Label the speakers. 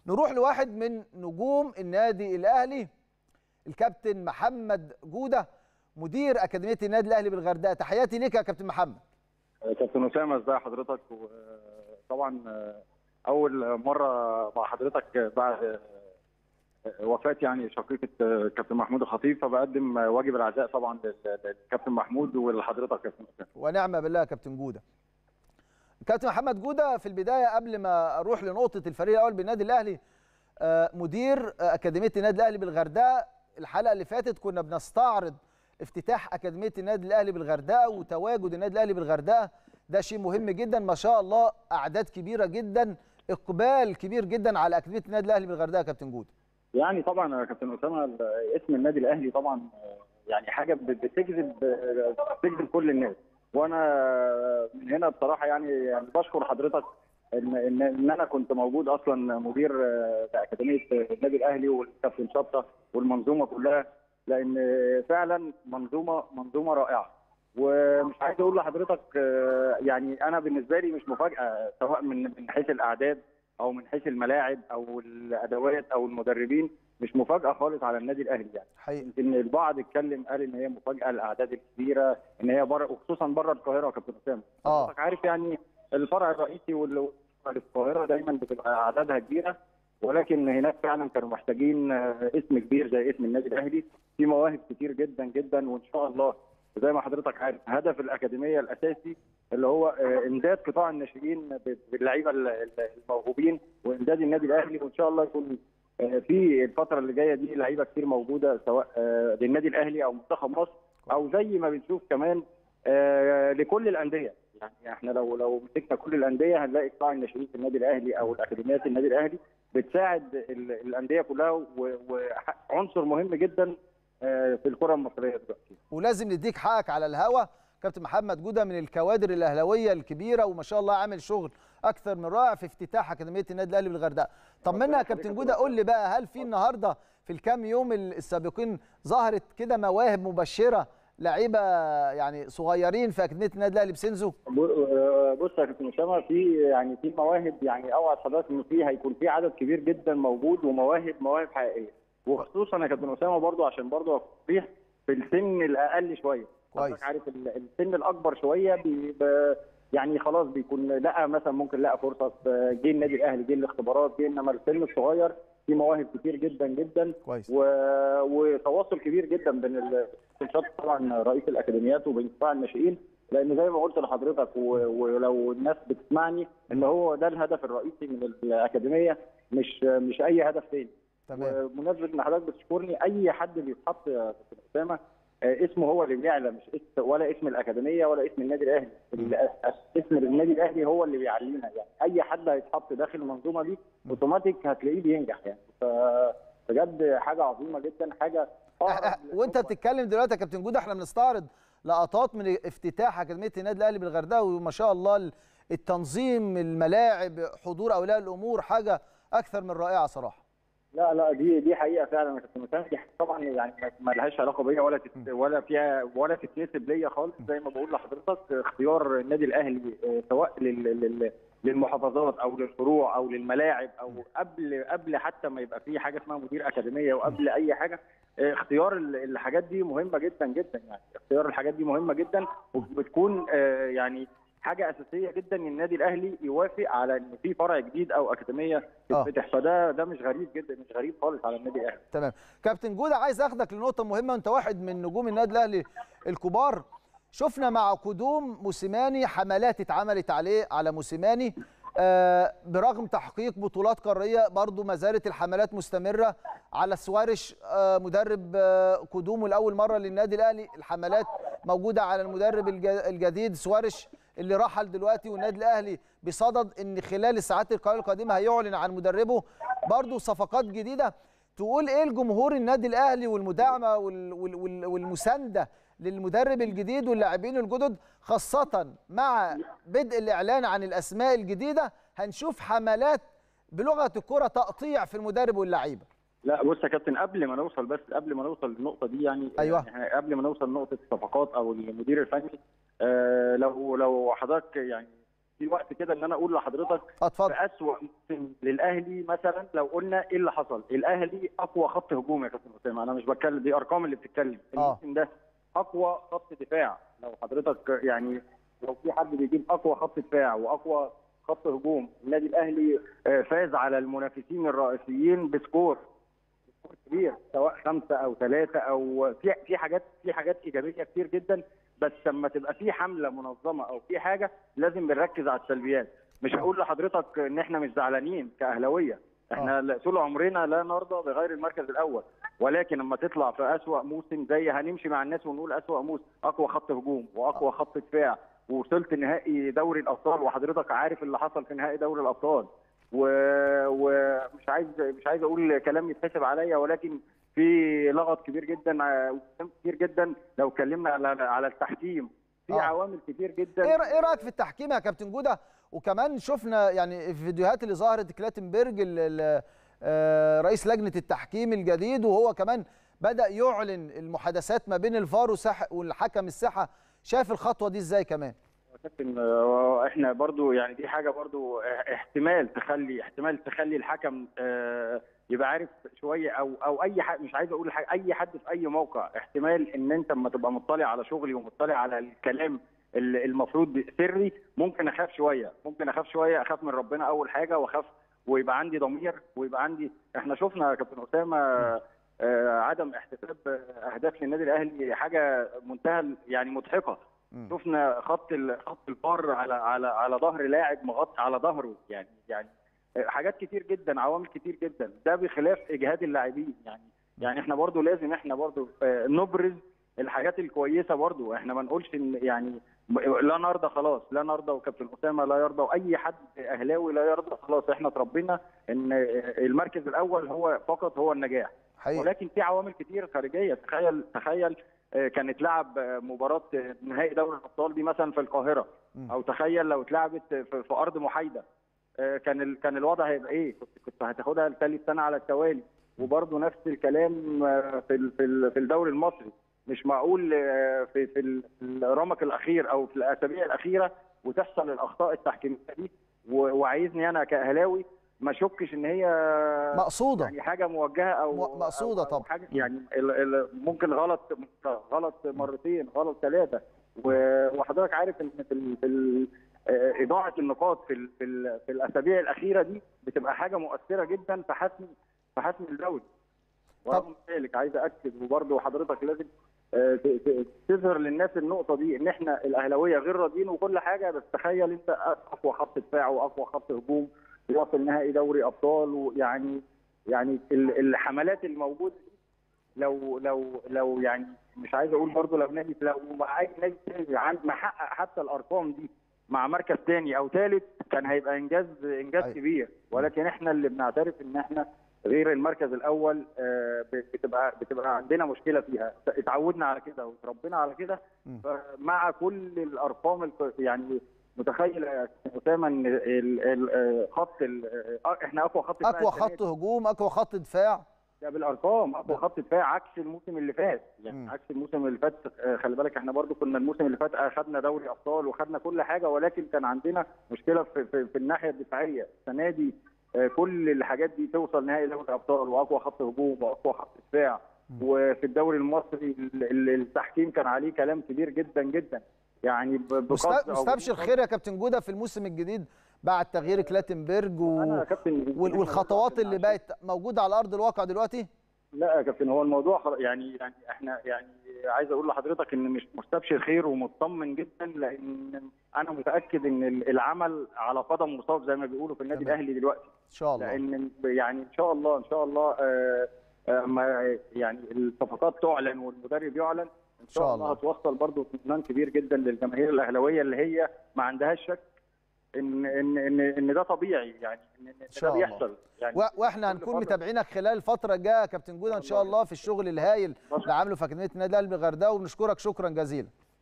Speaker 1: نروح لواحد من نجوم النادي الاهلي الكابتن محمد جوده مدير اكاديميه النادي الاهلي بالغردقه تحياتي ليك يا كابتن محمد
Speaker 2: كابتن اسامه ازي حضرتك وطبعا اول مره مع حضرتك بعد وفاه يعني شقيقه كابتن محمود الخطيب فبقدم واجب العزاء طبعا للكابتن محمود ولحضرتك كابتن اسامه
Speaker 1: ونعم بالله يا كابتن جوده كابتن محمد جوده في البدايه قبل ما اروح لنقطه الفريق الاول بالنادي الاهلي مدير اكاديميه النادي الاهلي بالغردقه الحلقه اللي فاتت كنا بنستعرض افتتاح اكاديميه النادي الاهلي بالغردقه وتواجد النادي الاهلي بالغردقه ده شيء مهم جدا ما شاء الله اعداد كبيره جدا اقبال كبير جدا على اكاديميه النادي الاهلي بالغردقه يا كابتن جوده
Speaker 2: يعني طبعا يا كابتن اسامه اسم النادي الاهلي طبعا يعني حاجه بتجذب بتجذب كل الناس وانا من هنا بصراحه يعني, يعني بشكر حضرتك ان ان, إن انا كنت موجود اصلا مدير باكاديميه النادي الاهلي والكابتن شطه والمنظومه كلها لان فعلا منظومه منظومه رائعه ومش عايز اقول لحضرتك يعني انا بالنسبه لي مش مفاجاه سواء من من حيث الاعداد او من حيث الملاعب او الادوات او المدربين مش مفاجاه خالص على النادي الاهلي يعني
Speaker 1: حقيقي
Speaker 2: يمكن البعض اتكلم قال ان هي مفاجاه الاعداد الكبيره ان هي بره وخصوصا بره القاهره يا كابتن اسامه
Speaker 1: اه
Speaker 2: حضرتك عارف يعني الفرع الرئيسي واللي في القاهره دايما بتبقى اعدادها كبيره ولكن هناك فعلا كانوا محتاجين اسم كبير زي اسم النادي الاهلي في مواهب كتير جدا جدا وان شاء الله زي ما حضرتك عارف هدف الاكاديميه الاساسي اللي هو امداد قطاع الناشئين باللعيبه الموهوبين وامداد النادي الاهلي وان شاء الله يكون في الفتره اللي جايه دي لعيبه كتير موجوده سواء للنادي الاهلي او منتخب مصر او زي ما بنشوف كمان لكل الانديه يعني احنا لو لو مسكنا كل الانديه هنلاقي قطاع الناشئين في النادي الاهلي او الاكاديميات النادي الاهلي بتساعد الانديه كلها وعنصر مهم جدا في الكره المصريه دلوقتي
Speaker 1: ولازم نديك حقك على الهوا كابتن محمد جوده من الكوادر الاهلاويه الكبيره وما شاء الله عامل شغل اكثر من رائع في افتتاح اكاديميه النادي الاهلي بالغردقه طمنا يا كابتن جوده قول لي بقى هل في النهارده في الكام يوم السابقين ظهرت كده مواهب مبشره لعيبه يعني صغيرين في اكاديميه النادي الاهلي بسنزو
Speaker 2: بص يا كابتن اسامه في يعني في مواهب يعني اوعد حضرتك ان في هيكون في عدد كبير جدا موجود ومواهب مواهب حقيقيه وخصوصا يا كابتن اسامه برضو عشان برضو تصريح في السن الاقل شويه
Speaker 1: كويس
Speaker 2: عارف السن الاكبر شويه بي يعني خلاص بيكون لقى مثلا ممكن لقى فرصه جه النادي الاهلي جه الاختبارات جه انما السن الصغير في مواهب كتير جدا جدا
Speaker 1: كويس
Speaker 2: و... وتواصل كبير جدا بين الكوتشات طبعا رئيس الاكاديميات وبين قطاع الناشئين لان زي ما قلت لحضرتك و... ولو الناس بتسمعني ان هو ده الهدف الرئيسي من الاكاديميه مش مش اي هدف تاني
Speaker 1: تمام
Speaker 2: بمناسبه ان حضرتك بتشكرني اي حد بيتحط يا كابتن اسامه اسمه هو اللي بيعلى مش اسم ولا اسم الاكاديميه ولا اسم النادي الاهلي اسم النادي الاهلي هو اللي بيعلينا يعني اي حد هيتحط داخل المنظومه دي اوتوماتيك هتلاقيه بينجح يعني فبجد حاجه عظيمه جدا حاجه
Speaker 1: وانت بتتكلم دلوقتي يا كابتن جوده احنا بنستعرض لقطات من افتتاح اكاديميه النادي الاهلي بالغردقه وما شاء الله التنظيم الملاعب حضور اولياء الامور حاجه اكثر من رائعه صراحه
Speaker 2: لا لا دي دي حقيقه فعلا يا كابتن اسامه دي طبعا يعني ما لهاش علاقه بيا ولا تت ولا فيها ولا تتنسب ليا خالص زي ما بقول لحضرتك اختيار النادي الاهلي سواء لل للمحافظات او للفروع او للملاعب او قبل قبل حتى ما يبقى في حاجه اسمها مدير اكاديميه وقبل اي حاجه اختيار الحاجات دي مهمه جدا جدا يعني اختيار الحاجات دي مهمه جدا وبتكون يعني حاجه اساسيه جدا ان النادي الاهلي يوافق على ان في فرع جديد او اكاديميه تتفتح فده ده مش غريب جدا مش غريب خالص على النادي الاهلي
Speaker 1: تمام كابتن جوده عايز اخدك لنقطه مهمه انت واحد من نجوم النادي الاهلي الكبار شفنا مع قدوم موسيماني حملات اتعملت عليه على موسيماني آه برغم تحقيق بطولات قاريه برضو ما زالت الحملات مستمره على سوارش آه مدرب آه قدومه لاول مره للنادي الاهلي الحملات موجوده على المدرب الجديد سوارش اللي رحل دلوقتي والنادي الاهلي بصدد ان خلال الساعات القليله القادمه هيعلن عن مدربه برضو صفقات جديده تقول ايه لجمهور النادي الاهلي والمداعمه والمسانده للمدرب الجديد واللاعبين الجدد خاصه مع بدء الاعلان عن الاسماء الجديده هنشوف حملات بلغه الكره تقطيع في المدرب واللعيبه
Speaker 2: لا بص يا كابتن قبل ما نوصل بس قبل ما نوصل للنقطه دي يعني
Speaker 1: أيوة.
Speaker 2: يعني قبل ما نوصل لنقطه الصفقات او المدير الفني آه لو لو حضرتك يعني في وقت كده ان انا اقول لحضرتك
Speaker 1: اتفضل
Speaker 2: في اسوأ موسم للاهلي مثلا لو قلنا ايه اللي حصل الاهلي اقوى خط هجوم يا كابتن اسامه انا مش بتكلم دي ارقام اللي بتتكلم
Speaker 1: آه.
Speaker 2: الموسم ده اقوى خط دفاع لو حضرتك يعني لو في حد بيجيب اقوى خط دفاع واقوى خط هجوم النادي الاهلي آه، فاز على المنافسين الرئيسيين بسكور سكور كبير سواء خمسه او ثلاثه او في في حاجات في حاجات ايجابيه كتير جدا بس لما تبقى في حمله منظمه او في حاجه لازم بنركز على السلبيات مش هقول لحضرتك ان احنا مش زعلانين كاهلاويه احنا لا- طول عمرنا لا نرضى بغير المركز الاول ولكن لما تطلع في اسوا موسم زي هنمشي مع الناس ونقول اسوا موسم اقوى خط هجوم واقوى خط دفاع ووصلت نهائي دوري الابطال وحضرتك عارف اللي حصل في نهائي دوري الابطال و- ومش عايز مش عايز اقول كلام يتحسب عليا ولكن في لغط كبير جدا ع- وكلام كتير جدا لو اتكلمنا على على التحكيم في
Speaker 1: آه.
Speaker 2: عوامل كتير جدا
Speaker 1: ايه رأ- ايه رايك في التحكيم يا كابتن جوده وكمان شفنا يعني الفيديوهات اللي ظهرت كلاتنبرج ال- ال- آه، رئيس لجنه التحكيم الجديد وهو كمان بدا يعلن المحادثات ما بين الفار وسح- والحكم الساحه شايف الخطوه دي ازاي كمان
Speaker 2: كابتن آه، احنا برضو يعني دي حاجه برضو اه- احتمال تخلي احتمال تخلي الحكم آه، يبقى عارف شويه او او اي حد مش عايز اقول حاجه اي حد في اي موقع احتمال ان انت لما تبقى مطلع على شغلي ومطلع على الكلام ال- المفروض سري ممكن اخاف شويه ممكن اخاف شويه اخاف من ربنا اول حاجه واخاف ويبقى عندي ضمير ويبقى عندي احنا شفنا يا كابتن اسامه آه، عدم احتساب آه، اهداف للنادي الاهلي حاجه منتهى ال- يعني مضحكه
Speaker 1: مم.
Speaker 2: شفنا خط ال- خط البار على على على ظهر لاعب مغطي على ظهره يعني يعني حاجات كتير جدا عوامل كتير جدا ده بخلاف اجهاد اللاعبين يعني يعني احنا برضو لازم احنا برضو آه، نبرز الحاجات الكويسه برضو احنا ما نقولش ان يعني لا نرضى خلاص لا نرضى وكابتن اسامه لا يرضى واي حد اهلاوي لا يرضى خلاص احنا اتربينا ان المركز الاول هو فقط هو النجاح
Speaker 1: حقيقي
Speaker 2: ولكن في عوامل كتير خارجيه تخيل تخيل آه، كانت لعب آه، مباراه آه، نهائي دوري الابطال دي مثلا في القاهره
Speaker 1: مم.
Speaker 2: او تخيل لو اتلعبت في, في ارض محايده آه، كان ال- كان الوضع هيبقى ايه؟ كنت كنت هتاخدها لثالث سنه على التوالي وبرضه نفس الكلام آه، في ال- في ال- في الدوري المصري مش معقول آه، في في ال- في الرمق الاخير او في الاسابيع الاخيره وتحصل الاخطاء التحكيميه دي و- وعايزني انا كاهلاوي ما اشكش ان هي
Speaker 1: مقصوده
Speaker 2: يعني حاجه موجهه او
Speaker 1: م- مقصودة
Speaker 2: أو- أو
Speaker 1: طبعا.
Speaker 2: حاجه يعني ال- ال- ممكن غلط غلط مرتين غلط ثلاثه و- وحضرتك عارف ان في ال- في ال- آه، اضاعه النقاط في ال- في ال- في الاسابيع الاخيره دي بتبقى حاجه مؤثره جدا في حسم في حسم الدوري ورغم ذلك عايز اكد وبرضه حضرتك لازم آه، ت- ت- تظهر للناس النقطه دي ان احنا الاهلاويه غير راضيين وكل حاجه بس تخيل انت اقوى خط دفاع واقوى خط هجوم يوصل نهائي دوري ابطال ويعني يعني ال- الحملات الموجوده دي لو لو لو يعني مش عايز اقول برضه لو نادي لو مع اي نادي تاني عن محقق حتى الارقام دي مع مركز تاني او ثالث كان هيبقى انجاز انجاز
Speaker 1: أيوة.
Speaker 2: كبير ولكن احنا اللي بنعترف ان احنا غير المركز الاول آه، بتبقى بتبقى عندنا مشكله فيها اتعودنا على كده وتربينا على كده
Speaker 1: مم.
Speaker 2: مع كل الارقام الك- يعني متخيل يا كابتن اسامه ان ال- ال- آه، خط ال- آه، احنا اقوى خط دفاع
Speaker 1: اقوى
Speaker 2: السنة
Speaker 1: خط هجوم اقوى خط دفاع
Speaker 2: ده بالارقام اقوى خط دفاع عكس الموسم اللي فات يعني
Speaker 1: مم.
Speaker 2: عكس الموسم اللي فات آه، خلي بالك احنا برضو كنا الموسم اللي فات اخذنا دوري ابطال وخدنا كل حاجه ولكن كان عندنا مشكله في, في, في الناحيه الدفاعيه السنه دي آه، كل الحاجات دي توصل نهائي دوري ابطال واقوى خط هجوم واقوى خط دفاع
Speaker 1: مم.
Speaker 2: وفي الدوري المصري ال- ال- التحكيم كان عليه كلام كبير جدا جدا يعني ب- بقصد
Speaker 1: مست-
Speaker 2: أو
Speaker 1: مستبشر
Speaker 2: بدون
Speaker 1: خير يا كابتن جوده في الموسم الجديد بعد تغيير كلاتنبرج و...
Speaker 2: انا يا كابتن
Speaker 1: وال- والخطوات اللي بقت موجوده على ارض الواقع دلوقتي
Speaker 2: لا يا كابتن هو الموضوع خلاص يعني يعني احنا يعني عايز اقول لحضرتك ان مش مستبشر خير ومطمن جدا لان انا متاكد ان العمل على قدم وساق زي ما بيقولوا في النادي
Speaker 1: تمام.
Speaker 2: الاهلي دلوقتي
Speaker 1: ان شاء الله
Speaker 2: لان يعني ان شاء الله ان شاء الله آه، آه، ما يعني الصفقات تعلن والمدرب يعلن ان
Speaker 1: شاء
Speaker 2: شاء
Speaker 1: الله.
Speaker 2: الله هتوصل برضو اطمئنان كبير جدا للجماهير الاهلاويه اللي هي ما عندهاش شك ان ان ان ان ده طبيعي يعني ان إن
Speaker 1: شاء
Speaker 2: ده
Speaker 1: الله.
Speaker 2: بيحصل يعني
Speaker 1: و- واحنا
Speaker 2: كل
Speaker 1: هنكون
Speaker 2: فترة.
Speaker 1: متابعينك خلال الفتره الجايه يا كابتن جوده ان شاء الله في الشغل الهايل اللي عامله في اكاديميه النادي الاهلي بالغردقه وبنشكرك شكرا جزيلا